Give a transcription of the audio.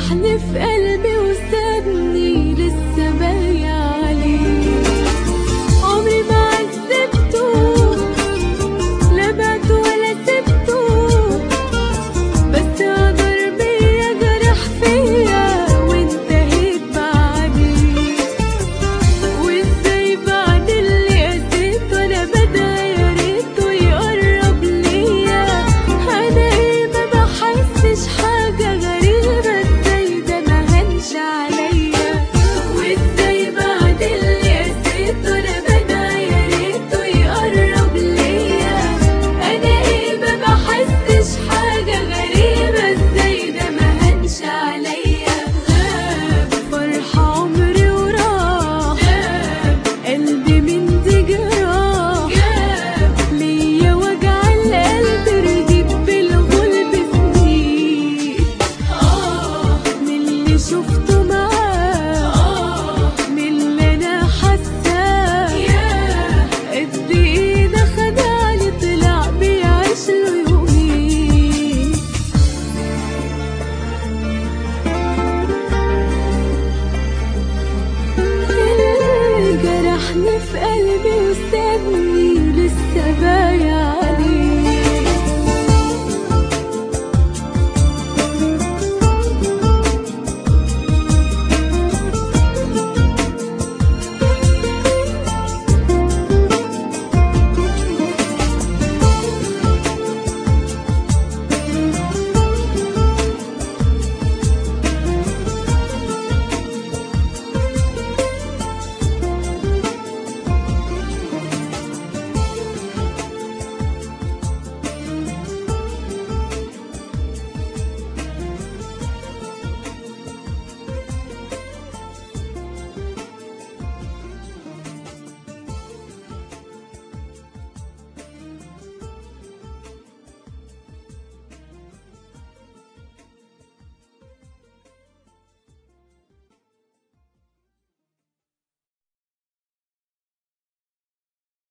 جرحني في قلبي وسابني لسه بايع عليه عمري ما عذبته لا بعته ولا سبته بس غدر بيا جرح فيا وانتهيت بعديه وازاي بعد اللي قسيت وانا بدعي يا ريته يقرب ليا انا ايه ما بحسش حاجه غريبه ازاي ده ما هنش عليا وازاي بعد اللي قسيت وانا بدعي يا ريته يقرب ليا انا ايه ما بحسش حاجه غريبه ازاي ده ما هنش عليا غاب فرحه عمري وراح غاب قلبي من دي جراح غاب ليا وجع القلب رغيب بالغلب سنين آه من اللي شفته معاه آه من اللي انا حاساه ياه قد ايه ده خدعني طلع بيعيش له يومين اللي جرحني في قلبي وسابني لسه بايع عليه